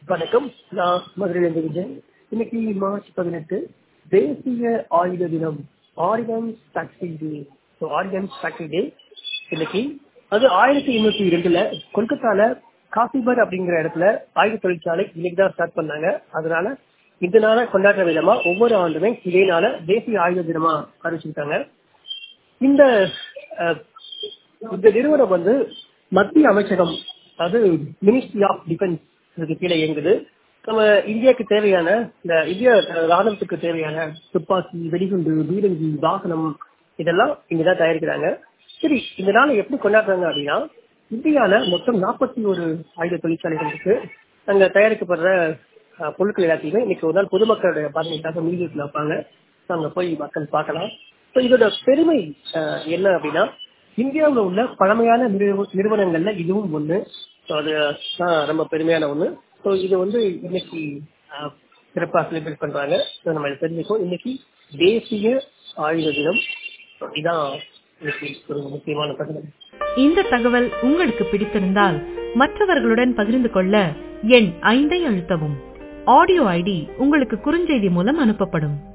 வணக்கம் நான் மதுரையிலிருந்து விஜய் இன்னைக்கு மார்ச் பதினெட்டு தேசிய ஆயுத தினம் ordnance factory day so ordnance factory day இன்னைக்கு அது ஆயிரத்தி எண்ணூத்தி ரெண்டுல கொல்கத்தால காசிபர் அப்படிங்கிற இடத்துல ஆயுத தொழிற்சாலை இன்னைக்கு தான் ஸ்டார்ட் பண்ணாங்க அதனால இந்த நாளை கொண்டாடுற விதமா ஒவ்வொரு ஆண்டுமே இதே நாள தேசிய ஆயுத தினமா அறிவிச்சிருக்காங்க இந்த அஹ், இந்த நிறுவனம் வந்து மத்திய அமைச்சகம் அதாவது மினிஸ்ட்ரி ஆஃப் டிஃபென்ஸ் இதுக்கு கீழே இயங்குது நம்ம இந்தியாவுக்கு தேவையான இந்த இந்திய ராணுவத்துக்கு தேவையான துப்பாக்கி வெடிகுண்டு பீரங்கி வாகனம் இதெல்லாம் இங்கதான் தயாரிக்கிறாங்க சரி இந்த நாளை எப்படி கொண்டாடுறாங்க அப்படின்னா இந்தியால மொத்தம் நாற்பத்தி ஒரு ஆயுத தொழிற்சாலைகள் இருக்கு அங்க தயாரிக்கப்படுற அஹ், பொருட்கள் எல்லாத்தையுமே இன்னைக்கு ஒரு நாள் பொதுமக்களுடைய பார்வைக்காக மியூசியத்தில் வைப்பாங்க So, அங்க போய் மக்கள் பார்க்கலாம் ஸோ இதோட பெருமை அஹ், என்ன அப்படின்னா இந்தியாவில் உள்ள பழமையான நிறுவ- நிறுவனங்கள்ல இதுவும் ஒண்ணு ஸோ அது தான் ரொம்ப பெருமையான ஒண்ணு ஸோ இது வந்து இன்னைக்கு அஹ், சிறப்பா செலிப்ரேட் பண்றாங்க ஸோ நம்ம இதை தெரிஞ்சுக்கோம் இன்னைக்கு தேசிய ஆயுத தினம் So, இதான் இன்னைக்கு ஒரு முக்கியமான தகவல் இந்த தகவல் உங்களுக்கு பிடித்திருந்தால் மற்றவர்களுடன் பகிர்ந்து கொள்ள எண் ஐந்தை அழுத்தவும் ஆடியோ ஐடி உங்களுக்கு குறுஞ்செய்தி மூலம் அனுப்பப்படும்